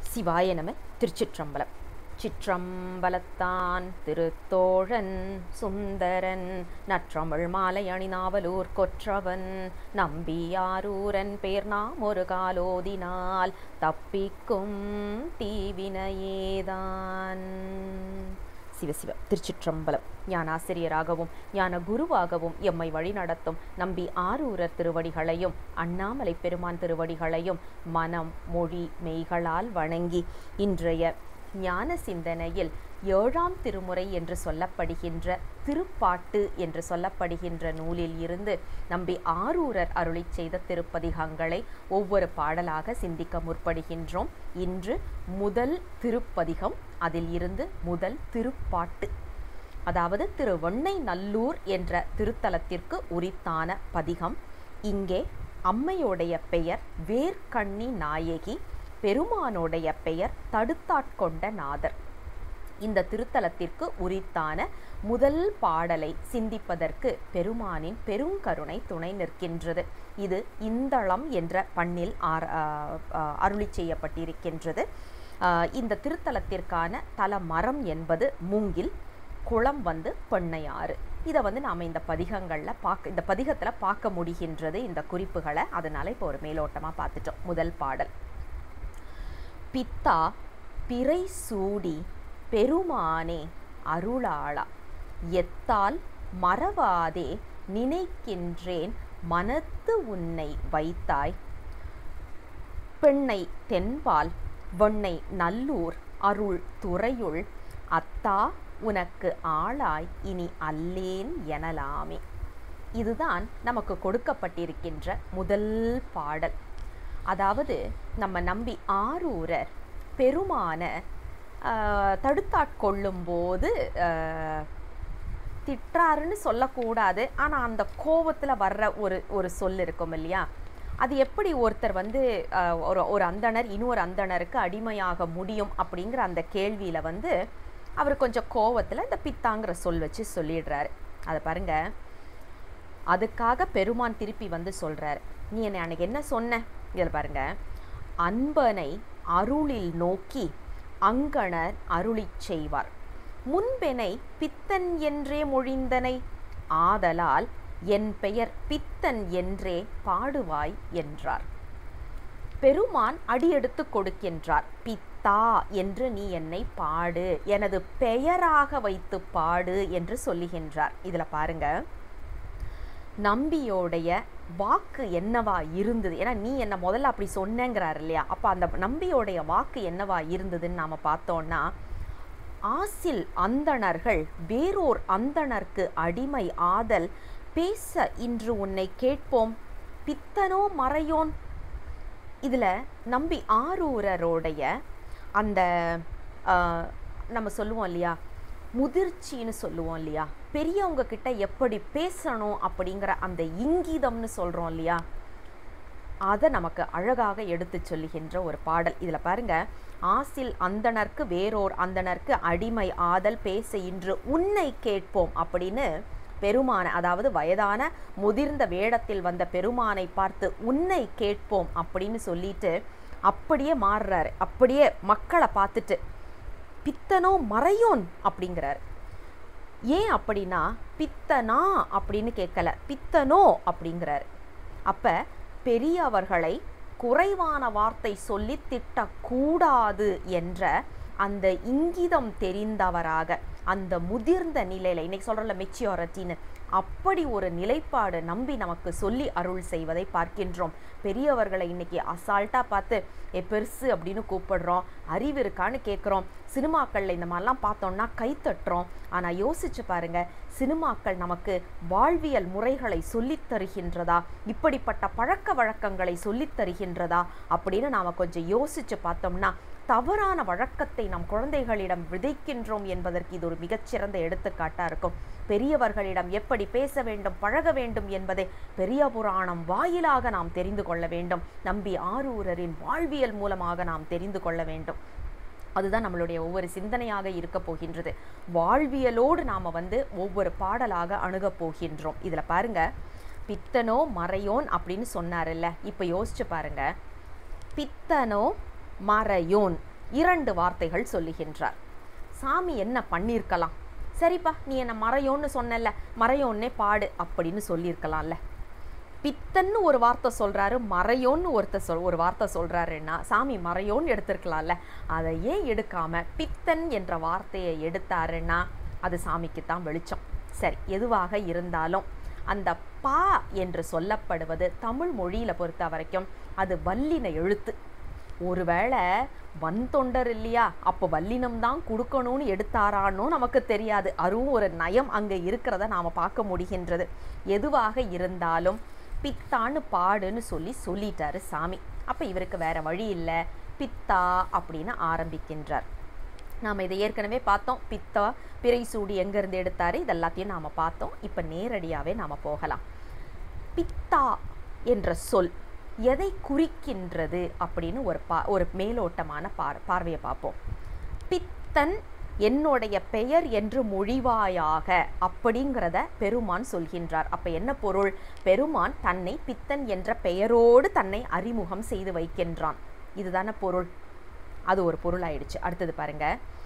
சிவாய நம திருச்சிற்றம்பலம் சிற்றம்பலத்தான் திருத்தோழன் சுந்தரன் நற்றமிழ் மாலை அணிநாவலூர் கொற்றவன் நம்பியாரூரன் பேர் நாம் ஒரு காலோதினால் தப்பிக்கும் தீவினையேதான் சிவசிவ திருச்சிற்றம்பலம் ஞானாசிரியராகவும் ஞான குருவாகவும் எம்மை வழிநடத்தும் நம்பி ஆரூரர் திருவடிகளையும் அண்ணாமலை பெருமான் திருவடிகளையும் மனம் மொழி மெய்களால் வணங்கி இன்றைய ஞான சிந்தனையில் ஏழாம் திருமுறை என்று சொல்லப்படுகின்ற திருப்பாட்டு என்று சொல்லப்படுகின்ற நூலில் இருந்து நம்பி ஆரூரர் அருளி செய்த திருப்பதிகங்களை ஒவ்வொரு பாடலாக சிந்திக்க முற்படுகின்றோம் இன்று முதல் திருப்பதிகம் அதில் இருந்து முதல் திருப்பாட்டு அதாவது திரு வெண்ணை நல்லூர் என்ற திருத்தலத்திற்கு உரித்தான பதிகம் இங்கே அம்மையோடைய பெயர் வேர்க்கண்ணி நாயகி பெருமானோடைய பெயர் தடுத்தாட்கொண்ட நாதர் இந்த திருத்தலத்திற்கு உரித்தான முதல் பாடலை சிந்திப்பதற்கு பெருமானின் பெருங்கருணை துணை நிற்கின்றது இது இந்தளம் என்ற பண்ணில் அருளி செய்யப்பட்டிருக்கின்றது இந்த திருத்தலத்திற்கான தல மரம் என்பது மூங்கில் குளம் வந்து பெண்ணையாறு இதை வந்து நாம் இந்த பதிகங்களில் பார்க்க இந்த பதிகத்தில் பார்க்க முடிகின்றது இந்த குறிப்புகளை அதனால் இப்போ ஒரு மேலோட்டமாக பார்த்துட்டோம் முதல் பாடல் பித்தா பிறை சூடி பெருமானே அருளாளா எத்தால் மறவாதே நினைக்கின்றேன் மனத்து உன்னை வைத்தாய் பெண்ணை தென்பால் வெண்ணை நல்லூர் அருள் துறையுள் அத்தா உனக்கு ஆளாய் இனி அல்லேன் எனலாமே இதுதான் நமக்கு கொடுக்கப்பட்டிருக்கின்ற முதல் பாடல் அதாவது நம்ம நம்பி ஆரூரர் பெருமான தடுத்தாட்கொள்ளும் போது திட்டாருன்னு சொல்லக்கூடாது ஆனால் அந்த கோபத்தில் வர்ற ஒரு ஒரு சொல் இருக்கும் இல்லையா அது எப்படி ஒருத்தர் வந்து ஒரு ஒரு அந்தணர் இன்னொரு அந்தணருக்கு அடிமையாக முடியும் அப்படிங்கிற அந்த கேள்வியில் வந்து அவர் கொஞ்சம் கோவத்தில் இந்த பித்தாங்கிற சொல் வச்சு சொல்லிடுறாரு அதை பாருங்க அதுக்காக பெருமான் திருப்பி வந்து சொல்கிறார் நீ என்னை அன்னைக்கு என்ன சொன்ன இதில் பாருங்க அன்பனை அருளில் நோக்கி அங்கணர் அருளி செய்வார் முன்பெனை பித்தன் என்றே மொழிந்தனை ஆதலால் என் பெயர் பித்தன் என்றே பாடுவாய் என்றார் பெருமான் அடியெடுத்து கொடுக்கின்றார் பித்தா என்று நீ என்னை பாடு எனது பெயராக வைத்து பாடு என்று சொல்லுகின்றார் இதில் பாருங்க நம்பியோடைய வாக்கு என்னவா இருந்தது ஏன்னா நீ என்ன முதல்ல அப்படி சொன்னேங்கிறார் இல்லையா அப்போ அந்த நம்பியோடைய வாக்கு என்னவா இருந்ததுன்னு நாம் பார்த்தோன்னா ஆசில் அந்தணர்கள் வேறோர் அந்தணர்க்கு அடிமை ஆதல் பேச இன்று உன்னை கேட்போம் பித்தனோ மறையோன் இதில் நம்பி ஆரூரரோடைய அந்த நம்ம சொல்லுவோம் இல்லையா முதிர்ச்சின்னு சொல்லுவோம் இல்லையா பெரியவங்க கிட்ட எப்படி பேசணும் அப்படிங்கிற அந்த இங்கீதம்னு சொல்கிறோம் இல்லையா அதை நமக்கு அழகாக எடுத்து சொல்லுகின்ற ஒரு பாடல் இதில் பாருங்க ஆசில் அந்தணர்க்கு வேறோர் அந்தணர்க்கு அடிமை ஆதல் பேச இன்று உன்னை கேட்போம் அப்படின்னு பெருமான அதாவது வயதான முதிர்ந்த வேடத்தில் வந்த பெருமானை பார்த்து உன்னை கேட்போம் அப்படின்னு சொல்லிட்டு அப்படியே மாறுறாரு அப்படியே மக்களை பார்த்துட்டு பித்தனோ மறையோன் அப்படிங்கிறார் ஏன் அப்படின்னா பித்தனா அப்படின்னு கேட்கல பித்தனோ அப்படிங்கிறார் அப்ப பெரியவர்களை குறைவான வார்த்தை சொல்லி திட்டக்கூடாது என்ற அந்த இங்கிதம் தெரிந்தவராக அந்த முதிர்ந்த நிலையில் இன்னைக்கு சொல்கிறல மெச்சியாரிட்டின்னு அப்படி ஒரு நிலைப்பாடு நம்பி நமக்கு சொல்லி அருள் செய்வதை பார்க்கின்றோம் பெரியவர்களை இன்னைக்கு அசால்ட்டாக பார்த்து ஏ பெருசு அப்படின்னு கூப்பிடுறோம் அறிவு இருக்கான்னு கேட்குறோம் சினிமாக்களில் இந்த மாதிரிலாம் பார்த்தோம்னா கைத்தட்டுறோம் ஆனால் யோசிச்சு பாருங்க சினிமாக்கள் நமக்கு வாழ்வியல் முறைகளை சொல்லித் தருகின்றதா இப்படிப்பட்ட பழக்க வழக்கங்களை சொல்லித் தருகின்றதா அப்படின்னு நாம் கொஞ்சம் யோசிச்சு பார்த்தோம்னா தவறான வழக்கத்தை நம் குழந்தைகளிடம் விதைக்கின்றோம் என்பதற்கு இது ஒரு மிகச்சிறந்த எடுத்துக்காட்டாக இருக்கும் பெரியவர்களிடம் எப்படி பேச வேண்டும் பழக வேண்டும் என்பதை பெரிய புராணம் வாயிலாக நாம் தெரிந்து கொள்ள வேண்டும் நம்பி ஆரூரரின் வாழ்வியல் மூலமாக நாம் தெரிந்து கொள்ள வேண்டும் அதுதான் நம்மளுடைய ஒவ்வொரு சிந்தனையாக இருக்க போகின்றது வாழ்வியலோடு நாம் வந்து ஒவ்வொரு பாடலாக அணுகப் போகின்றோம் இதில் பாருங்க பித்தனோ மறையோன் அப்படின்னு சொன்னார்ல இப்போ யோசிச்சு பாருங்க பித்தனோ மறையோன் இரண்டு வார்த்தைகள் சொல்லுகின்றார் சாமி என்ன பண்ணியிருக்கலாம் சரிப்பா நீ என்ன மறையோன்னு சொன்னல மறையோன்னே பாடு அப்படின்னு சொல்லியிருக்கலாம்ல பித்தன்னு ஒரு வார்த்தை சொல்றாரு மறையோன்னு ஒருத்தர் சொல் ஒரு வார்த்தை சொல்றாருன்னா சாமி மறையோன்னு எடுத்திருக்கலாம்ல அதை ஏன் எடுக்காம பித்தன் என்ற வார்த்தையை எடுத்தாருன்னா அது சாமிக்கு தான் வெளிச்சம் சரி எதுவாக இருந்தாலும் அந்த பா என்று சொல்லப்படுவது தமிழ் மொழியில பொறுத்த வரைக்கும் அது வல்லின எழுத்து ஒருவேளை வன் தொண்டர் இல்லையா அப்போ வல்லினம் தான் கொடுக்கணும்னு எடுத்தாரானோ நமக்கு தெரியாது அதுவும் ஒரு நயம் அங்கே இருக்கிறத நாம் பார்க்க முடிகின்றது எதுவாக இருந்தாலும் பித்தான்னு பாடுன்னு சொல்லி சொல்லிட்டாரு சாமி அப்போ இவருக்கு வேற வழி இல்லை பித்தா அப்படின்னு ஆரம்பிக்கின்றார் நாம் இதை ஏற்கனவே பார்த்தோம் பித்தா பிறை சூடி எங்கேருந்து எடுத்தாரு இது எல்லாத்தையும் நாம் பார்த்தோம் இப்போ நேரடியாகவே நாம் போகலாம் பித்தா என்ற சொல் எதை குறிக்கின்றது அப்படின்னு ஒரு பா ஒரு மேலோட்டமான பார் பார்வையை பார்ப்போம் பித்தன் என்னுடைய பெயர் என்று மொழிவாயாக அப்படிங்கிறத பெருமான் சொல்கின்றார் அப்ப என்ன பொருள் பெருமான் தன்னை பித்தன் என்ற பெயரோடு தன்னை அறிமுகம் செய்து வைக்கின்றான் இதுதானே பொருள் அது ஒரு பொருள் ஆயிடுச்சு அடுத்தது பாருங்க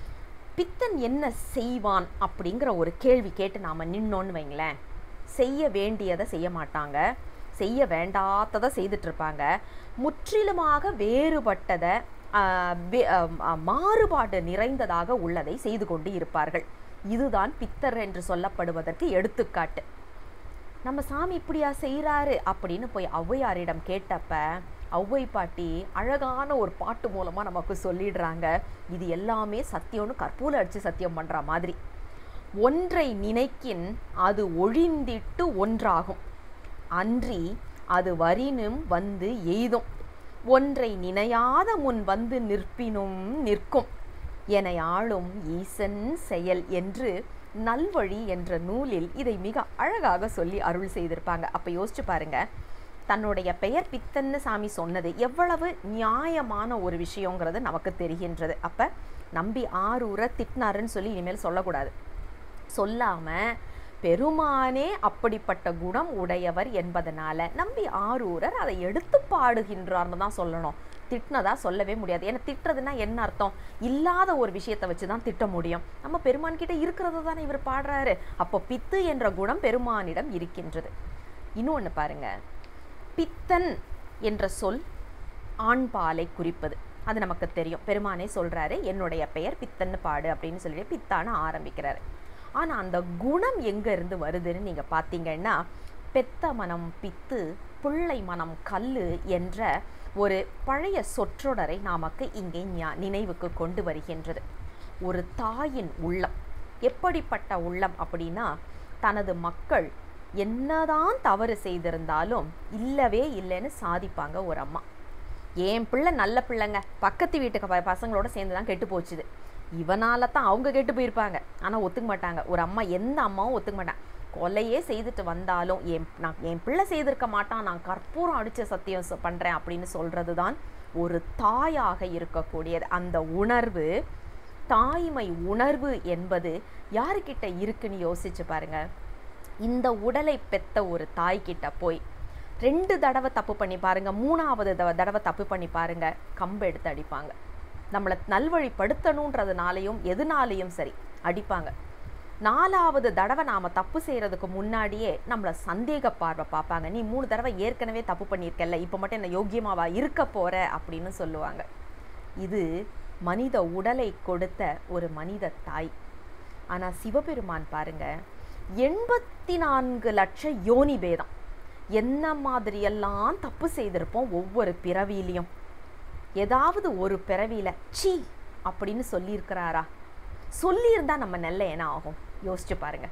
பித்தன் என்ன செய்வான் அப்படிங்கிற ஒரு கேள்வி கேட்டு நாம நின்னோன்னு வைங்களேன் செய்ய வேண்டியதை செய்ய மாட்டாங்க செய்ய வேண்டாததை செய்துட்டு இருப்பாங்க முற்றிலுமாக வேறுபட்டதை ஆஹ், வே- ஆஹ், ஆஹ், மாறுபாடு நிறைந்ததாக உள்ளதை செய்து கொண்டு இருப்பார்கள் இதுதான் பித்தர் என்று சொல்லப்படுவதற்கு எடுத்துக்காட்டு நம்ம சாமி இப்படியா செய்கிறாரு அப்படின்னு போய் ஔவையாரிடம் கேட்டப்ப ஔவை பாட்டி அழகான ஒரு பாட்டு மூலமாக நமக்கு சொல்லிடுறாங்க இது எல்லாமே சத்தியம்னு கற்பூல அடிச்சு சத்தியம் பண்ணுற மாதிரி ஒன்றை நினைக்கின் அது ஒழிந்திட்டு ஒன்றாகும் அன்றி அது வரினும் வந்து எய்தும் ஒன்றை நினையாத முன் வந்து நிற்பினும் நிற்கும் என ஆளும் ஈசன் செயல் என்று நல்வழி என்ற நூலில் இதை மிக அழகாக சொல்லி அருள் செய்திருப்பாங்க அப்ப யோசிச்சு பாருங்க தன்னுடைய பெயர் பித்தன்னு சாமி சொன்னது எவ்வளவு நியாயமான ஒரு விஷயங்கிறது நமக்கு தெரிகின்றது அப்ப நம்பி ஆரூரை திட்டினாருன்னு சொல்லி இனிமேல் சொல்லக்கூடாது சொல்லாம பெருமானே அப்படிப்பட்ட குணம் உடையவர் என்பதனால நம்பி ஆரூரர் அதை எடுத்து பாடுகின்றார்னு தான் சொல்லணும் திட்டினதா சொல்லவே முடியாது ஏன்னா திட்டுறதுன்னா என்ன அர்த்தம் இல்லாத ஒரு விஷயத்தை வச்சு தான் திட்ட முடியும் நம்ம பெருமான் கிட்ட இருக்கிறது தானே இவர் பாடுறாரு அப்போ பித்து என்ற குணம் பெருமானிடம் இருக்கின்றது இன்னொன்று பாருங்க பித்தன் என்ற சொல் ஆண்பாலை குறிப்பது அது நமக்கு தெரியும் பெருமானே சொல்றாரு என்னுடைய பெயர் பித்தன்னு பாடு அப்படின்னு சொல்லிட்டு பித்தான்னு ஆரம்பிக்கிறாரு ஆனா அந்த குணம் எங்க இருந்து வருதுன்னு நீங்க பார்த்தீங்கன்னா பெத்த மனம் பித்து பிள்ளை மனம் கல்லு என்ற ஒரு பழைய சொற்றொடரை நமக்கு இங்கே ஞா- நினைவுக்கு கொண்டு வருகின்றது ஒரு தாயின் உள்ளம் எப்படிப்பட்ட உள்ளம் அப்படின்னா தனது மக்கள் என்னதான் தவறு செய்திருந்தாலும் இல்லவே இல்லைன்னு சாதிப்பாங்க ஒரு அம்மா என் பிள்ளை நல்ல பிள்ளைங்க பக்கத்து வீட்டுக்கு ப- பசங்களோட சேர்ந்து தான் கெட்டு போச்சுது இவனால தான் அவங்க கெட்டு போயிருப்பாங்க ஆனால் ஒத்துக்க மாட்டாங்க ஒரு அம்மா எந்த அம்மாவும் ஒத்துக்க மாட்டாங்க கொலையே செய்துட்டு வந்தாலும் என் நான் என் பிள்ளை செய்திருக்க மாட்டான் நான் கற்பூரம் அடிச்ச சத்தியம் சொ- பண்றேன் அப்படின்னு சொல்றது தான் ஒரு தாயாக இருக்கக்கூடியது அந்த உணர்வு தாய்மை உணர்வு என்பது யாருக்கிட்ட இருக்குன்னு யோசிச்சு பாருங்க இந்த உடலை பெத்த ஒரு தாய்கிட்ட போய் ரெண்டு தடவை தப்பு பண்ணி பாருங்க மூணாவது தடவை தடவை தப்பு பண்ணி பாருங்க கம்பு எடுத்து அடிப்பாங்க நம்மளை நல்வழிப்படுத்தணுன்றதுனாலையும் எதுனாலையும் சரி அடிப்பாங்க நாலாவது தடவை நாம தப்பு செய்யறதுக்கு முன்னாடியே நம்மளை சந்தேக பார்வை பார்ப்பாங்க நீ மூணு தடவை ஏற்கனவே தப்பு பண்ணியிருக்கல்ல இப்போ மட்டும் என்ன யோக்கியமாவா இருக்க போற அப்படின்னு சொல்லுவாங்க இது மனித உடலை கொடுத்த ஒரு மனித தாய் ஆனா சிவபெருமான் பாருங்க எண்பத்தி நான்கு லட்ச யோனி பேதம் என்ன மாதிரியெல்லாம் தப்பு செய்திருப்போம் ஒவ்வொரு பிறவியிலையும் ஏதாவது ஒரு பிறவியில ச்சீ அப்படின்னு சொல்லியிருக்கிறாரா சொல்லியிருந்தா நம்ம நெல்ல என்ன ஆகும் யோசிச்சு பாருங்க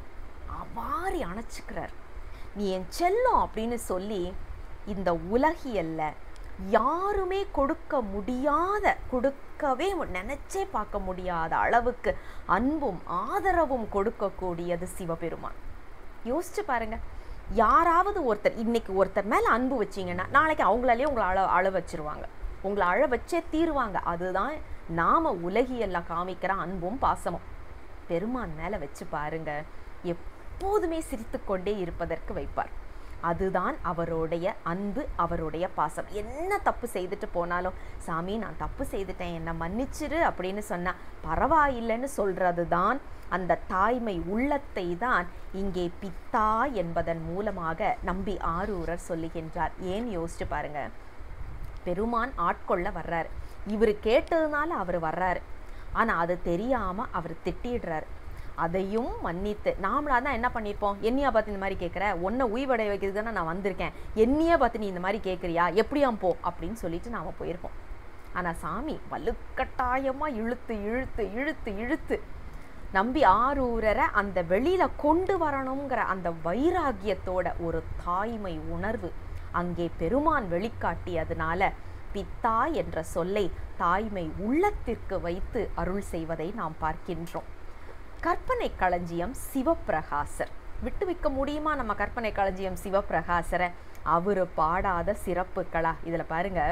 அவாரி அணைச்சிக்கிறார் நீ என் செல்லம் அப்படின்னு சொல்லி இந்த உலகியல்ல யாருமே கொடுக்க முடியாத கொடுக்கவே மு- நினைச்சே பார்க்க முடியாத அளவுக்கு அன்பும் ஆதரவும் கொடுக்கக்கூடியது சிவபெருமான் யோசிச்சு பாருங்க யாராவது ஒருத்தர் இன்னைக்கு ஒருத்தர் மேல அன்பு வச்சீங்கன்னா நாளைக்கு அவங்களாலே உங்களை அழ அழ வச்சிருவாங்க உங்களை அழ வச்சே தீருவாங்க அதுதான் நாம உலகியல்ல காமிக்கிற அன்பும் பாசமும் பெருமான் மேல வச்சு பாருங்க எப்போதுமே சிரித்துக்கொண்டே இருப்பதற்கு வைப்பார் அதுதான் அவருடைய அன்பு அவருடைய பாசம் என்ன தப்பு செய்துட்டு போனாலும் சாமி நான் தப்பு செய்துட்டேன் என்னை மன்னிச்சிரு அப்படின்னு சொன்னா பரவாயில்லைன்னு சொல்றது தான் அந்த தாய்மை உள்ளத்தை தான் இங்கே பித்தா என்பதன் மூலமாக நம்பி ஆரூரர் சொல்லுகின்றார் ஏன் யோசிச்சு பாருங்க பெருமான் ஆட்கொள்ள வர்றாரு இவர் கேட்டதுனால அவர் வர்றாரு ஆனா அது தெரியாம அவர் திட்டிடுறாரு அதையும் மன்னித்து நாமளா தான் என்ன பண்ணியிருப்போம் என்னையா பார்த்து இந்த மாதிரி கேட்குற உன்னை உய்வடைய வைக்கிறது தானே நான் வந்திருக்கேன் என்னையே பார்த்து நீ இந்த மாதிரி கேட்குறியா எப்படியாம் போ அப்படின்னு சொல்லிட்டு நாம போயிருப்போம் ஆனா சாமி வலுக்கட்டாயமா இழுத்து இழுத்து இழுத்து இழுத்து நம்பி ஆரூரரை அந்த வெளியில கொண்டு வரணுங்கிற அந்த வைராகியத்தோட ஒரு தாய்மை உணர்வு அங்கே பெருமான் வெளிக்காட்டியதுனால பித்தா என்ற சொல்லை தாய்மை உள்ளத்திற்கு வைத்து அருள் செய்வதை நாம் பார்க்கின்றோம் கற்பனை களஞ்சியம் சிவப்பிரகாசர் விட்டு வைக்க முடியுமா நம்ம கற்பனை களஞ்சியம் சிவப்பிரகாசரை அவரு பாடாத சிறப்புகளா இதுல பாருங்க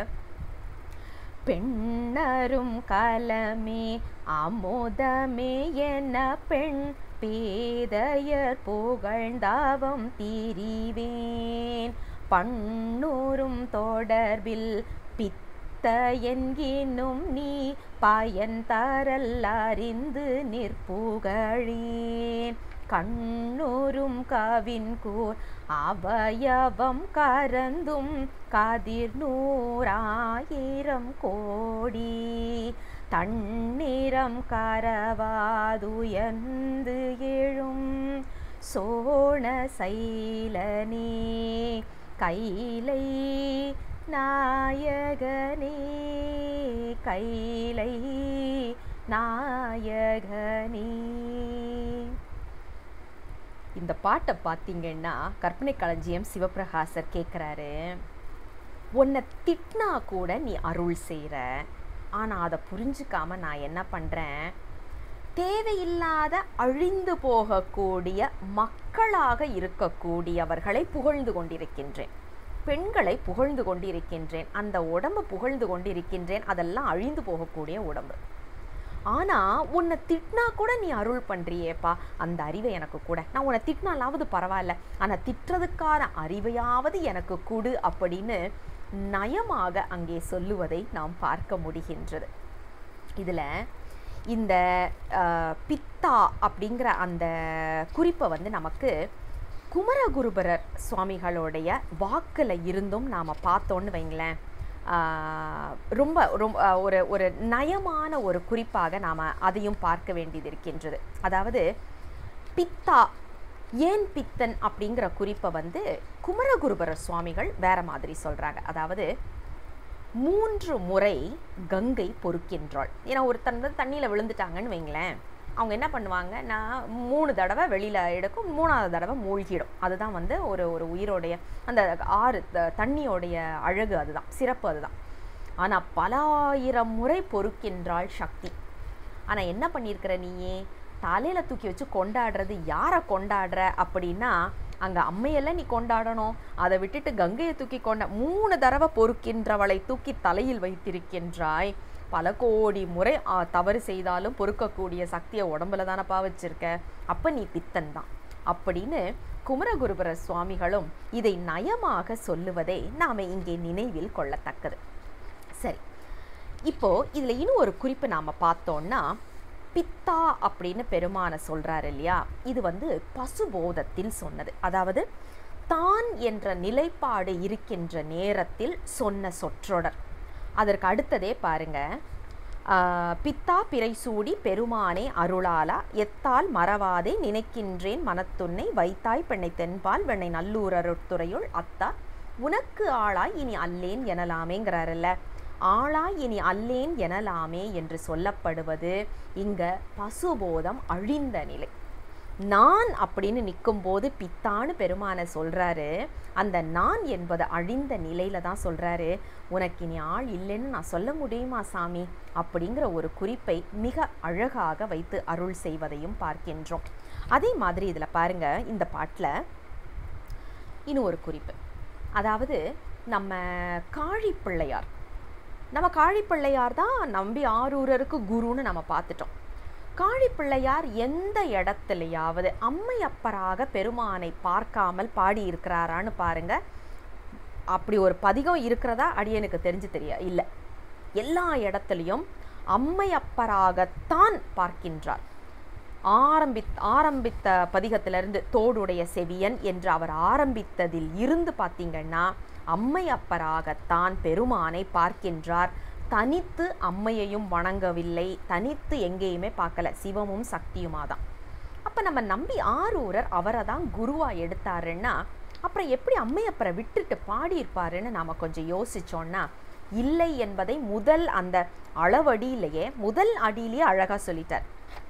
பெண்ணரும் கலமே அமுதமே என பெண் பேதையர் புகழ்ந்தாவம் தீரிவேன் பண்ணூரும் தொடர்பில் பித்த என்கினும் நீ பயன் தரல் அறிந்து நிற்புகழேன் கண்ணூரும் கவின் கூர் அவயவம் கரந்தும் கதிர் நூறாயிரம் கோடி தண்ணீரம் கரவாதுயர்ந்து எழும் சோழ சைலனே கைலை நாயகனே கைலை நாயகனே இந்த பாட்டை பார்த்தீங்கன்னா கற்பனை களஞ்சியம் சிவபிரகாசர் கேட்குறாரு உன்னை திட்டினா கூட நீ அருள் செய்கிற ஆனால் அதை புரிஞ்சுக்காம நான் என்ன பண்ணுறேன் தேவையில்லாத அழிந்து போகக்கூடிய மக்களாக இருக்கக்கூடியவர்களை புகழ்ந்து கொண்டிருக்கின்றேன் பெண்களை புகழ்ந்து கொண்டிருக்கின்றேன் அந்த உடம்பை புகழ்ந்து கொண்டிருக்கின்றேன் அதெல்லாம் அழிந்து போகக்கூடிய உடம்பு ஆனா உன்னை திட்டினா கூட நீ அருள் பண்றியேப்பா அந்த அறிவை எனக்கு கூட நான் உன்னை திட்டினாலாவது பரவாயில்ல ஆனா திட்டுறதுக்கான அறிவையாவது எனக்கு கொடு அப்படின்னு நயமாக அங்கே சொல்லுவதை நாம் பார்க்க முடிகின்றது இதுல இந்த அஹ், பித்தா அப்படிங்கிற அந்த குறிப்பை வந்து நமக்கு குமரகுருபரர் சுவாமிகளுடைய வாக்கில் இருந்தும் நாம் பார்த்தோன்னு வைங்களேன் ஆஹ், ரொம்ப ரொம்ப ஆஹ், ஒரு ஒரு நயமான ஒரு குறிப்பாக நாம் அதையும் பார்க்க வேண்டியது இருக்கின்றது அதாவது பித்தா ஏன் பித்தன் அப்படிங்கிற குறிப்பை வந்து குமரகுருபரர் சுவாமிகள் வேற மாதிரி சொல்றாங்க அதாவது மூன்று முறை கங்கை பொறுக்கின்றாள் ஏன்னா ஒருத்தன் வந்து தண்ணியில் விழுந்துட்டாங்கன்னு வைங்களேன் அவங்க என்ன பண்ணுவாங்க நான் மூணு தடவை வெளியில் எடுக்கும் மூணாவது தடவை மூழ்கிடும் அதுதான் வந்து ஒரு ஒரு உயிரோடைய அந்த ஆறு த- தண்ணியோடைய அழகு அதுதான் சிறப்பு அதுதான் ஆனால் பல ஆயிரம் முறை பொறுக்கின்றாள் சக்தி ஆனால் என்ன பண்ணியிருக்கிற நீயே தலையில் தூக்கி வச்சு கொண்டாடுறது யாரை கொண்டாடுற அப்படின்னா அங்கே அம்மையெல்லாம் நீ கொண்டாடணும் அதை விட்டுட்டு கங்கையை தூக்கி கொண்ட மூணு தடவை பொறுக்கின்றவளை தூக்கி தலையில் வைத்திருக்கின்றாய் பல கோடி முறை ஆ, தவறு செய்தாலும் பொறுக்கக்கூடிய சக்தியை உடம்புல தானப்பா வச்சிருக்க அப்ப நீ பித்தன் தான் அப்படின்னு குமரகுருபர சுவாமிகளும் இதை நயமாக சொல்லுவதை நாம இங்கே நினைவில் கொள்ளத்தக்கது சரி இப்போ இதுல இன்னும் ஒரு குறிப்பு நாம பார்த்தோம்னா பித்தா அப்படின்னு பெருமான சொல்றாரு இல்லையா இது வந்து பசுபோதத்தில் சொன்னது அதாவது தான் என்ற நிலைப்பாடு இருக்கின்ற நேரத்தில் சொன்ன சொற்றொடர் அதற்கு அடுத்ததே பாருங்க ஆஹ், பித்தா பிறை சூடி பெருமானே அருளாலா எத்தால் மறவாதே நினைக்கின்றேன் மனத்துன்னை வைத்தாய் பெண்ணை தென்பால் வெண்ணை நல்லூர் அருட்துறையுள் அத்தா உனக்கு ஆளாய் இனி அல்லேன் எனலாமேங்கிறாருல்ல ஆளாய் இனி அல்லேன் எனலாமே என்று சொல்லப்படுவது இங்க பசுபோதம் அழிந்த நிலை நான் அப்படின்னு நிற்கும்போது பித்தான்னு பெருமானை சொல்றாரு அந்த நான் என்பது அழிந்த நிலையில தான் சொல்றாரு உனக்கு இனி ஆள் இல்லைன்னு நான் சொல்ல முடியுமா சாமி அப்படிங்கிற ஒரு குறிப்பை மிக அழகாக வைத்து அருள் செய்வதையும் பார்க்கின்றோம் அதே மாதிரி இதுல பாருங்க இந்த பாட்டுல இன்னும் ஒரு குறிப்பு அதாவது நம்ம காழி பிள்ளையார் நம்ம காழி பிள்ளையார் தான் நம்பி ஆரூரருக்கு குருன்னு நம்ம பார்த்துட்டோம் காழிப்பிள்ளையார் எந்த இடத்துலையாவது அம்மையப்பராக பெருமானை பார்க்காமல் பாடியிருக்கிறாரான்னு பாருங்க அப்படி ஒரு பதிகம் இருக்கிறதா அடியனுக்கு தெரிஞ்சு தெரிய இல்லை எல்லா இடத்துலையும் அம்மையப்பராகத்தான் பார்க்கின்றார் ஆரம்பி ஆரம்பித்த பதிகத்திலிருந்து தோடுடைய செவியன் என்று அவர் ஆரம்பித்ததில் இருந்து பார்த்தீங்கன்னா அம்மையப்பராகத்தான் பெருமானை பார்க்கின்றார் தனித்து அம்மையையும் வணங்கவில்லை தனித்து எங்கேயுமே பார்க்கல சிவமும் சக்தியுமா தான் அப்போ நம்ம நம்பி ஆரூரர் அவரை தான் குருவாக எடுத்தாருன்னா அப்புறம் எப்படி அம்மையப்பரை விட்டுட்டு பாடியிருப்பாருன்னு நாம் கொஞ்சம் யோசிச்சோன்னா இல்லை என்பதை முதல் அந்த அளவடியிலேயே முதல் அடியிலேயே அழகாக சொல்லிட்டார்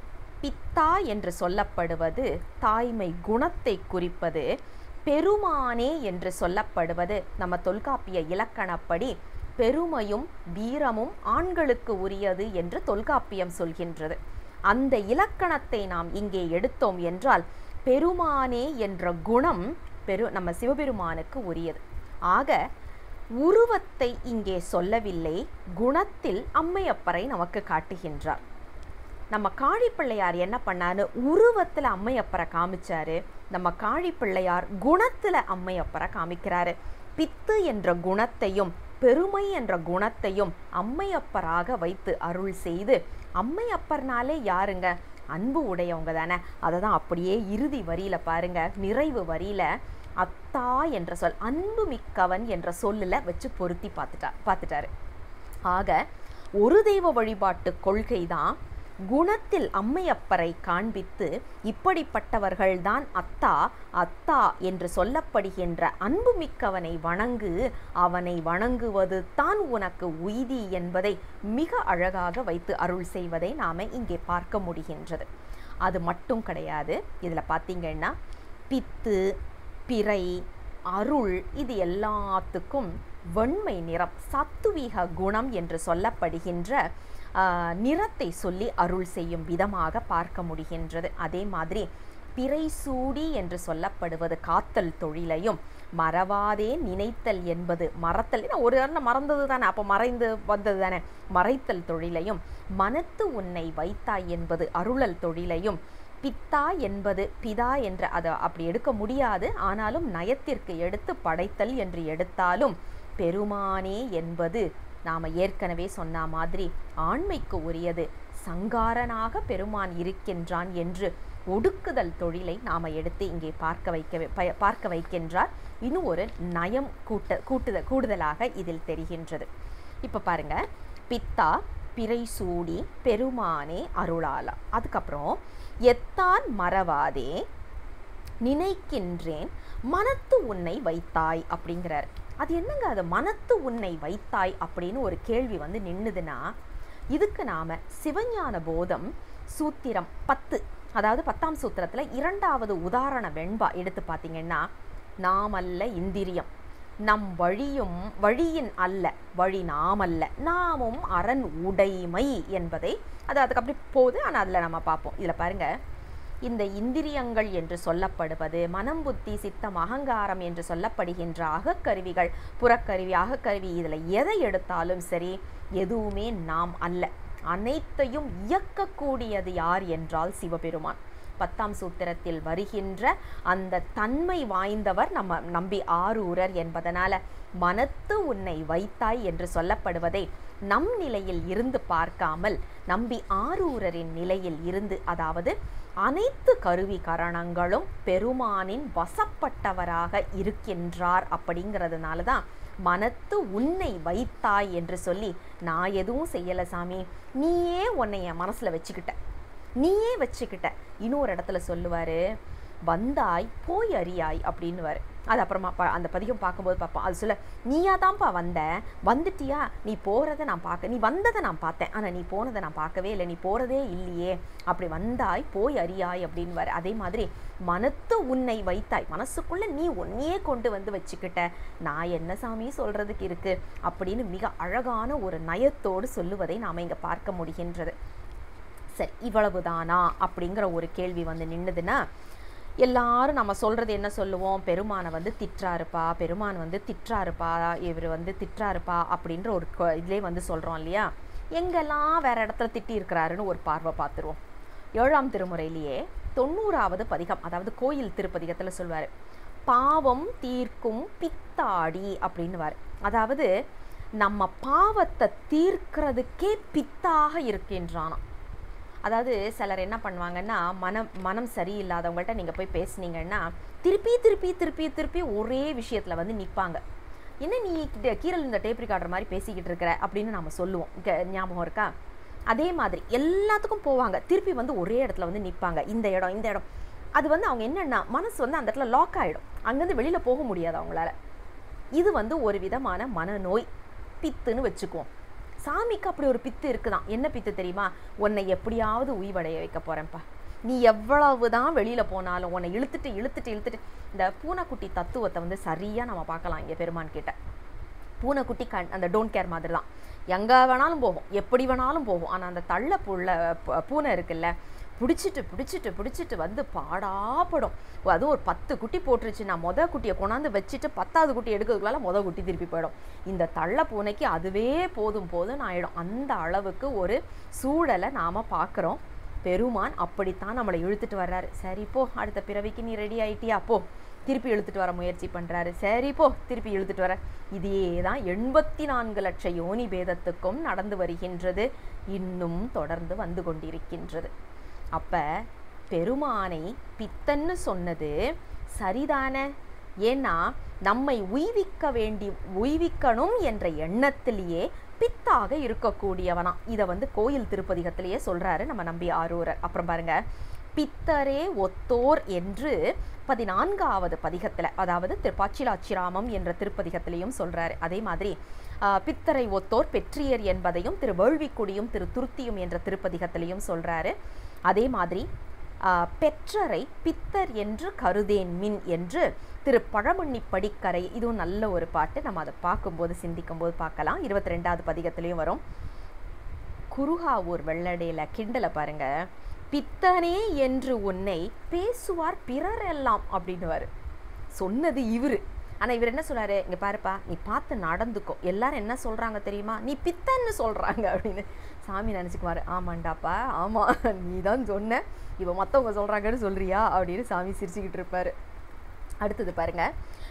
பித்தா என்று சொல்லப்படுவது தாய்மை குணத்தை குறிப்பது பெருமானே என்று சொல்லப்படுவது நம்ம தொல்காப்பிய இலக்கணப்படி பெருமையும் வீரமும் ஆண்களுக்கு உரியது என்று தொல்காப்பியம் சொல்கின்றது அந்த இலக்கணத்தை நாம் இங்கே எடுத்தோம் என்றால் பெருமானே என்ற குணம் பெரு நம்ம சிவபெருமானுக்கு உரியது ஆக உருவத்தை இங்கே சொல்லவில்லை குணத்தில் அம்மையப்பரை நமக்கு காட்டுகின்றார் நம்ம காழிப்பிள்ளையார் என்ன பண்ணாரு உருவத்தில் அம்மையப்பரை காமிச்சாரு நம்ம காழிப்பிள்ளையார் குணத்தில் அம்மையப்பரை காமிக்கிறாரு பித்து என்ற குணத்தையும் பெருமை என்ற குணத்தையும் அம்மையப்பராக வைத்து அருள் செய்து அம்மையப்பர்னாலே யாருங்க அன்பு உடையவங்க தானே அதை தான் அப்படியே இறுதி வரியில பாருங்க நிறைவு வரியில அத்தா என்ற சொல் அன்பு மிக்கவன் என்ற சொல்லில் வச்சு பொருத்தி பார்த்துட்டா பார்த்துட்டாரு ஆக ஒரு தெய்வ வழிபாட்டு கொள்கை தான் குணத்தில் அம்மையப்பரை காண்பித்து இப்படிப்பட்டவர்கள்தான் அத்தா அத்தா என்று சொல்லப்படுகின்ற அன்புமிக்கவனை வணங்கு அவனை வணங்குவது தான் உனக்கு உய்தி என்பதை மிக அழகாக வைத்து அருள் செய்வதை நாம இங்கே பார்க்க முடிகின்றது அது மட்டும் கிடையாது இதில் பார்த்தீங்கன்னா பித்து பிறை அருள் இது எல்லாத்துக்கும் வெண்மை நிறம் சத்துவீக குணம் என்று சொல்லப்படுகின்ற ஆஹ், நிறத்தை சொல்லி அருள் செய்யும் விதமாக பார்க்க முடிகின்றது அதே மாதிரி பிறை சூடி என்று சொல்லப்படுவது காத்தல் தொழிலையும் மறவாதே நினைத்தல் என்பது மறத்தல் ஏன்னா ஒரு நேரம் மறந்தது தானே அப்போ மறைந்து வந்தது தானே மறைத்தல் தொழிலையும் மனத்து உன்னை வைத்தாய் என்பது அருளல் தொழிலையும் பித்தா என்பது பிதா என்று அதை அப்படி எடுக்க முடியாது ஆனாலும் நயத்திற்கு எடுத்து படைத்தல் என்று எடுத்தாலும் பெருமானே என்பது நாம் ஏற்கனவே சொன்ன மாதிரி ஆண்மைக்கு உரியது சங்காரனாக பெருமான் இருக்கின்றான் என்று ஒடுக்குதல் தொழிலை நாம் எடுத்து இங்கே பார்க்க வைக்க ப- பார்க்க வைக்கின்றார் இன்னும் ஒரு நயம் கூட்ட கூட்டுத கூடுதலாக இதில் தெரிகின்றது இப்போ பாருங்க பித்தா பிறை சூடி பெருமானே அருளாலா அதுக்கப்புறம் எத்தான் மறவாதே நினைக்கின்றேன் மனத்து உன்னை வைத்தாய் அப்படிங்கிறார் அது என்னங்க அது மனத்து உன்னை வைத்தாய் அப்படின்னு ஒரு கேள்வி வந்து நின்னுதுன்னா இதுக்கு நாம சிவஞான போதம் சூத்திரம் பத்து அதாவது பத்தாம் சூத்திரத்துல இரண்டாவது உதாரண வெண்பா எடுத்து பார்த்தீங்கன்னா நாமல்ல இந்திரியம் நம் வழியும் வழியின் அல்ல வழி நாமல்ல நாமும் அரண் உடைமை என்பதை அது அதுக்கு அப்படி போகுது ஆனால் அதில் நம்ம பார்ப்போம் இதில் பாருங்க இந்த இந்திரியங்கள் என்று சொல்லப்படுவது மனம் புத்தி சித்தம் அகங்காரம் என்று சொல்லப்படுகின்ற அகக்கருவிகள் புறக்கருவி அகக்கருவி இதில் எதை எடுத்தாலும் சரி எதுவுமே நாம் அல்ல அனைத்தையும் இயக்கக்கூடியது யார் என்றால் சிவபெருமான் பத்தாம் சூத்திரத்தில் வருகின்ற அந்த தன்மை வாய்ந்தவர் நம்ம நம்பி ஆரூரர் என்பதனால மனத்து உன்னை வைத்தாய் என்று சொல்லப்படுவதை நம் நிலையில் இருந்து பார்க்காமல் நம்பி ஆரூரரின் நிலையில் இருந்து அதாவது அனைத்து கருவி கரணங்களும் பெருமானின் வசப்பட்டவராக இருக்கின்றார் அப்படிங்கிறதுனால தான் மனத்து உன்னை வைத்தாய் என்று சொல்லி நான் எதுவும் செய்யலை சாமி நீயே உன்னை என் மனசில் வச்சுக்கிட்ட நீயே வச்சுக்கிட்ட இன்னொரு இடத்துல சொல்லுவார் வந்தாய் போய் அறியாய் அப்படின்னுவார் அது அப்புறமா ப அந்த பதிகம் பார்க்கும்போது பார்ப்போம் அது சொல்ல நீயா தான்ப்பா வந்த வந்துட்டியா நீ போகிறத நான் பார்க்க நீ வந்ததை நான் பார்த்தேன் ஆனால் நீ போனதை நான் பார்க்கவே இல்லை நீ போகிறதே இல்லையே அப்படி வந்தாய் போய் அறியாய் அப்படின்வார் அதே மாதிரி மனத்து உன்னை வைத்தாய் மனசுக்குள்ளே நீ உன்னையே கொண்டு வந்து வச்சுக்கிட்ட நான் என்ன சாமி சொல்கிறதுக்கு இருக்கு அப்படின்னு மிக அழகான ஒரு நயத்தோடு சொல்லுவதை நாம் இங்கே பார்க்க முடிகின்றது சரி இவ்வளவுதானா அப்படிங்கிற ஒரு கேள்வி வந்து நின்னுதுன்னா எல்லாரும் நம்ம சொல்கிறது என்ன சொல்லுவோம் பெருமானை வந்து திட்டுறாருப்பா பெருமான் வந்து திட்டுறாருப்பா இவர் வந்து திட்டுறாருப்பா அப்படின்ற ஒரு கொ- இதிலே வந்து சொல்கிறோம் இல்லையா எங்கெல்லாம் வேற இடத்துல திட்டி இருக்கிறாருன்னு ஒரு பார்வை பார்த்துருவோம் ஏழாம் திருமுறையிலேயே தொண்ணூறாவது பதிகம் அதாவது கோயில் திருப்பதிகத்தில் சொல்வார் பாவம் தீர்க்கும் பித்தாடி அப்படின்னுவார் அதாவது நம்ம பாவத்தை தீர்க்கிறதுக்கே பித்தாக இருக்கின்றானாம் அதாவது சிலர் என்ன பண்ணுவாங்கன்னா மனம் மனம் சரியில்லாதவங்கள்ட்ட நீங்கள் போய் பேசுனீங்கன்னா திருப்பி திருப்பி திருப்பி திருப்பி ஒரே விஷயத்தில் வந்து நிற்பாங்க என்ன நீ கிட்ட- கீரல் இந்த டேப் ரெக்கார்டர் மாதிரி பேசிக்கிட்டு இருக்கிற அப்படின்னு நம்ம சொல்லுவோம் இங்க ஞாபகம் இருக்கா அதே மாதிரி எல்லாத்துக்கும் போவாங்க திருப்பி வந்து ஒரே இடத்துல வந்து நிற்பாங்க இந்த இடம் இந்த இடம் அது வந்து அவங்க என்னன்னா மனசு வந்து அந்த இடத்துல லாக் ஆகிடும் அங்கேருந்து வெளியில் போக முடியாது அவங்களால இது வந்து ஒரு விதமான மனநோய் பித்துன்னு வச்சுக்குவோம் சாமிக்கு அப்படி ஒரு பித்து இருக்குதான் என்ன பித்து தெரியுமா உன்னை எப்படியாவது உய்வடைய வைக்க போறேன்ப்பா நீ எவ்வளவு தான் வெளியில் போனாலும் உன்னை இழுத்துட்டு இழுத்துட்டு இழுத்துட்டு இந்த பூனைக்குட்டி தத்துவத்தை வந்து சரியாக நம்ம பார்க்கலாம் இங்கே பெருமான் கிட்ட பூனைக்குட்டி கண் அந்த டோன்ட் கேர் மாதிரி தான் எங்கே வேணாலும் போகும் எப்படி வேணாலும் போகும் ஆனால் அந்த தள்ள புள்ள ப- பூனை இருக்குல்ல பிடிச்சிட்டு பிடிச்சிட்டு பிடிச்சிட்டு வந்து பாடாப்படும் அதுவும் ஒரு பத்து குட்டி போட்டுருச்சு நான் மொத குட்டியை கொண்டாந்து வச்சுட்டு பத்தாவது குட்டி எடுக்கிறதுக்குள்ளால மொத குட்டி திருப்பி போயிடும் இந்த தள்ள பூனைக்கு அதுவே போதும் போதும் ஆயிடும் அந்த அளவுக்கு ஒரு சூழலை நாம் பார்க்குறோம் பெருமான் அப்படித்தான் நம்மளை இழுத்துட்டு வர்றாரு சரி போ அடுத்த பிறவிக்கு நீ ரெடி ஆயிட்டியா போ திருப்பி இழுத்துட்டு வர முயற்சி பண்றாரு சரி போ திருப்பி இழுத்துட்டு வர இதே தான் எண்பத்தி நான்கு லட்ச யோனி பேதத்துக்கும் நடந்து வருகின்றது இன்னும் தொடர்ந்து வந்து கொண்டிருக்கின்றது அப்ப பெருமானை பித்தன்னு சொன்னது சரிதானே ஏன்னா நம்மை உய்விக்க வேண்டி உய்விக்கணும் என்ற எண்ணத்திலேயே பித்தாக இருக்கக்கூடியவனா இதை வந்து கோயில் திருப்பதிகத்திலேயே சொல்றாரு நம்ம நம்பி ஆரூரர் அப்புறம் பாருங்க பித்தரே ஒத்தோர் என்று பதினான்காவது பதிகத்துல அதாவது திருப்பாச்சிலாச்சிராமம் என்ற திருப்பதிகத்திலையும் சொல்றாரு அதே மாதிரி ஆஹ், பித்தரை ஒத்தோர் பெற்றியர் என்பதையும் திரு வேள்விக்குடியும் திரு துருத்தியும் என்ற திருப்பதிகத்திலையும் சொல்றாரு அதே மாதிரி ஆஹ், பெற்றரை பித்தர் என்று கருதேன் மின் என்று திரு பழமண்ணி படிக்கரை இதுவும் நல்ல ஒரு பாட்டு நம்ம அதை பார்க்கும்போது சிந்திக்கும்போது பார்க்கலாம் இருபத்தி ரெண்டாவது பதிகத்திலையும் வரும் குருகாவூர் வெள்ளடையில கிண்டலை பாருங்க பித்தனே என்று உன்னை பேசுவார் பிறரெல்லாம் அப்படின்னுவாரு சொன்னது இவரு ஆனா இவர் என்ன சொல்றாரு இங்க பாருப்பா நீ பார்த்து நடந்துக்கோ எல்லாரும் என்ன சொல்றாங்க தெரியுமா நீ பித்தன்னு சொல்றாங்க அப்படின்னு சாமி நினைச்சுக்குவாரு ஆமாண்டாப்பா ஆமா நீ தான் சொன்ன இவ மத்தவங்க சொல்றாங்கன்னு சொல்றியா அப்படின்னு சாமி சிரிச்சுக்கிட்டு இருப்பாரு அடுத்தது பாருங்க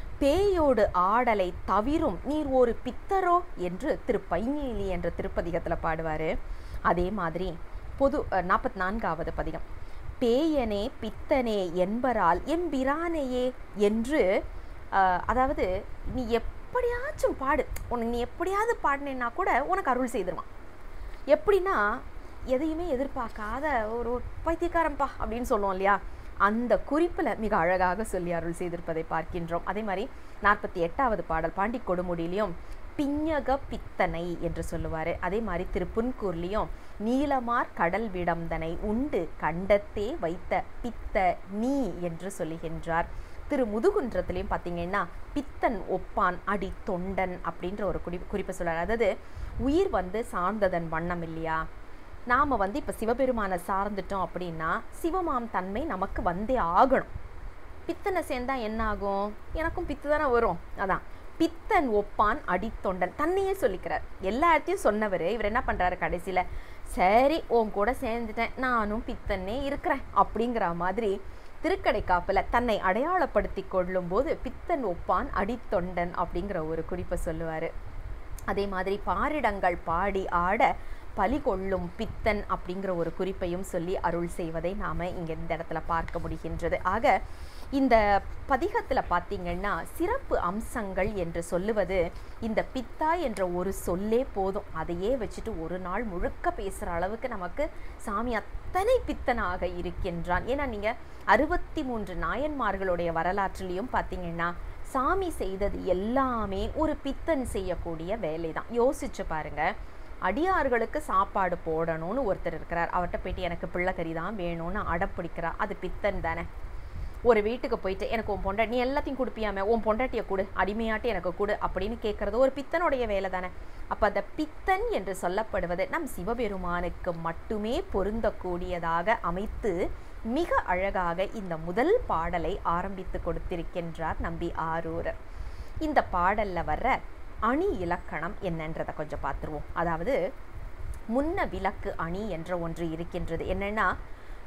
பேயோடு ஆடலை தவிரும் நீர் ஒரு பித்தரோ என்று திரு பைஞேலி என்ற திருப்பதிகத்துல பாடுவாரு அதே மாதிரி பொது நாற்பத்தி நான்காவது பதிகம் பேயனே பித்தனே என்பரால் எம்பிரானையே என்று அஹ், அதாவது நீ எப்படியாச்சும் பாடு உனக்கு நீ எப்படியாவது பாடினேன்னா கூட உனக்கு அருள் செய்திருவான் எப்படின்னா எதையுமே எதிர்பார்க்காத ஒரு பைத்தியக்காரன்பா அப்படின்னு சொல்லுவோம் இல்லையா அந்த குறிப்பில் மிக அழகாக சொல்லி அருள் செய்திருப்பதை பார்க்கின்றோம் அதே மாதிரி நாற்பத்தி எட்டாவது பாடல் பாண்டி கொடுமுடியிலையும் பிஞக பித்தனை என்று சொல்லுவார் அதே மாதிரி திரு புன்கூர்லையும் நீலமார் கடல் விடம்தனை உண்டு கண்டத்தே வைத்த பித்த நீ என்று சொல்லுகின்றார் திரு முதுகுன்றத்திலையும் பார்த்தீங்கன்னா பித்தன் ஒப்பான் அடி தொண்டன் அப்படின்ற ஒரு குறி குறிப்பை சொல்றார் அதாவது உயிர் வந்து சார்ந்ததன் வண்ணம் இல்லையா நாம் வந்து இப்போ சிவபெருமானை சார்ந்துட்டோம் அப்படின்னா சிவமாம் தன்மை நமக்கு வந்தே ஆகணும் பித்தனை சேர்ந்தா என்ன ஆகும் எனக்கும் பித்து தானே வரும் அதான் பித்தன் ஒப்பான் அடித்தொண்டன் தன்னையே சொல்லிக்கிறார் எல்லா இடத்தையும் சொன்னவர் இவர் என்ன பண்றாரு கடைசியில சரி உன் கூட சேர்ந்துட்டேன் நானும் பித்தனே இருக்கிறேன் அப்படிங்கிற மாதிரி திருக்கடைக்காப்புல தன்னை அடையாளப்படுத்தி கொள்ளும்போது பித்தன் ஒப்பான் அடித்தொண்டன் அப்படிங்கிற ஒரு குறிப்பை சொல்லுவாரு அதே மாதிரி பாரிடங்கள் பாடி ஆட பலி கொள்ளும் பித்தன் அப்படிங்கிற ஒரு குறிப்பையும் சொல்லி அருள் செய்வதை நாம இங்க இந்த இடத்துல பார்க்க முடிகின்றது ஆக இந்த பதிகத்துல பார்த்தீங்கன்னா சிறப்பு அம்சங்கள் என்று சொல்லுவது இந்த பித்தா என்ற ஒரு சொல்லே போதும் அதையே வச்சுட்டு ஒரு நாள் முழுக்க பேசுற அளவுக்கு நமக்கு சாமி அத்தனை பித்தனாக இருக்கின்றான் ஏன்னா நீங்க அறுபத்தி மூன்று நாயன்மார்களுடைய வரலாற்றிலையும் பார்த்தீங்கன்னா சாமி செய்தது எல்லாமே ஒரு பித்தன் செய்யக்கூடிய வேலை தான் யோசிச்சு பாருங்க அடியார்களுக்கு சாப்பாடு போடணும்னு ஒருத்தர் இருக்கிறார் அவர்கிட்ட போயிட்டு எனக்கு பிள்ளைக்கறி தான் வேணும்னு அடப்பிடிக்கிறார் அது பித்தன் தானே ஒரு வீட்டுக்கு போயிட்டு எனக்கு உன் பொண்டாட்டி நீ எல்லாத்தையும் கொடுப்பியாமே உன் பொண்டாட்டியை கொடு அடிமையாட்டி எனக்கு கொடு அப்படின்னு கேட்கறது ஒரு பித்தனுடைய வேலை தானே அப்போ அந்த பித்தன் என்று சொல்லப்படுவது நம் சிவபெருமானுக்கு மட்டுமே பொருந்தக்கூடியதாக அமைத்து மிக அழகாக இந்த முதல் பாடலை ஆரம்பித்து கொடுத்திருக்கின்றார் நம்பி ஆரூரர் இந்த பாடல்ல வர்ற அணி இலக்கணம் என்னன்றதை கொஞ்சம் பார்த்துருவோம் அதாவது முன்ன விளக்கு அணி என்ற ஒன்று இருக்கின்றது என்னன்னா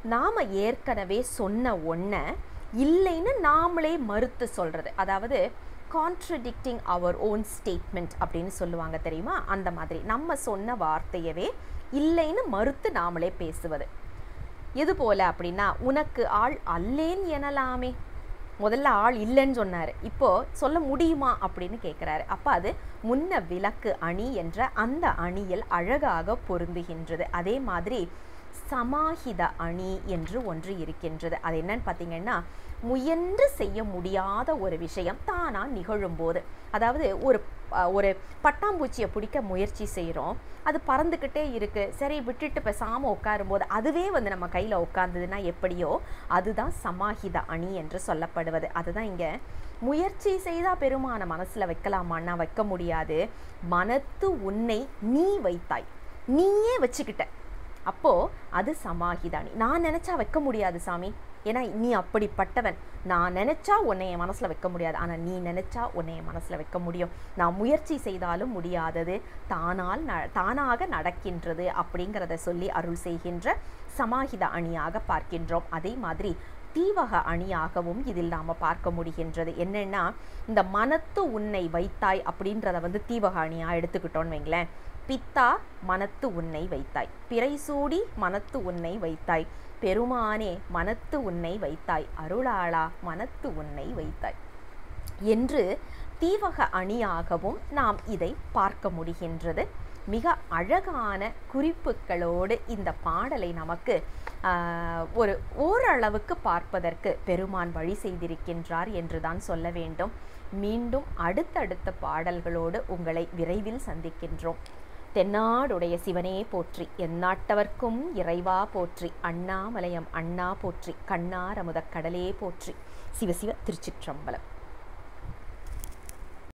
நாம் ஏற்கனவே சொன்ன ஒன்றை இல்லைன்னு நாமளே மறுத்து சொல்கிறது அதாவது கான்ட்ரடிக்டிங் அவர் ஓன் ஸ்டேட்மெண்ட் அப்படின்னு சொல்லுவாங்க தெரியுமா அந்த மாதிரி நம்ம சொன்ன வார்த்தையவே இல்லைன்னு மறுத்து நாமளே பேசுவது எது போல அப்படின்னா உனக்கு ஆள் அல்லேன் எனலாமே முதல்ல ஆள் இல்லைன்னு சொன்னார் இப்போ சொல்ல முடியுமா அப்படின்னு கேட்குறாரு அப்போ அது முன்ன விளக்கு அணி என்ற அந்த அணியில் அழகாக பொருந்துகின்றது அதே மாதிரி சமாஹித அணி என்று ஒன்று இருக்கின்றது அது என்னன்னு பார்த்தீங்கன்னா முயன்று செய்ய முடியாத ஒரு விஷயம் தானா நிகழும்போது அதாவது ஒரு அஹ், ஒரு பட்டாம்பூச்சியை பிடிக்க முயற்சி செய்கிறோம் அது பறந்துக்கிட்டே இருக்கு சரி விட்டுட்டு பேசாமல் உட்காரும்போது அதுவே வந்து நம்ம கையில் உட்கார்ந்ததுன்னா எப்படியோ அதுதான் சமாஹித அணி என்று சொல்லப்படுவது அதுதான் இங்கே முயற்சி செய்தால் பெருமான மனசில் வைக்கலாமான்னா வைக்க முடியாது மனத்து உன்னை நீ வைத்தாய் நீயே வச்சுக்கிட்ட அப்போ அது சமாஹிதானி நான் நினைச்சா வைக்க முடியாது சாமி ஏன்னா நீ அப்படிப்பட்டவன் நான் நினைச்சா உன்னை என் மனசுல வைக்க முடியாது ஆனா நீ நினைச்சா உன்னை என் மனசுல வைக்க முடியும் நான் முயற்சி செய்தாலும் முடியாதது தானால் ந தானாக நடக்கின்றது அப்படிங்கிறத சொல்லி அருள் செய்கின்ற சமாஹித அணியாக பார்க்கின்றோம் அதே மாதிரி தீவக அணியாகவும் இதில் நாம் பார்க்க முடிகின்றது என்னன்னா இந்த மனத்து உன்னை வைத்தாய் அப்படின்றத வந்து தீவக அணியாக எடுத்துக்கிட்டோன்னு வைங்களேன் பித்தா மனத்து உன்னை வைத்தாய் பிறைசூடி மனத்து உன்னை வைத்தாய் பெருமானே மனத்து உன்னை வைத்தாய் அருளாளா மனத்து உன்னை வைத்தாய் என்று தீவக அணியாகவும் நாம் இதை பார்க்க முடிகின்றது மிக அழகான குறிப்புகளோடு இந்த பாடலை நமக்கு ஆஹ், ஒரு ஓரளவுக்கு பார்ப்பதற்கு பெருமான் வழி செய்திருக்கின்றார் என்றுதான் சொல்ல வேண்டும் மீண்டும் அடுத்தடுத்த பாடல்களோடு உங்களை விரைவில் சந்திக்கின்றோம் தென்னாடுடைய சிவனே போற்றி எந்நாட்டவர்க்கும் இறைவா போற்றி அண்ணாமலையம் அண்ணா போற்றி கண்ணாரமுதக் கடலே போற்றி சிவசிவ திருச்சிற்றம்பலம்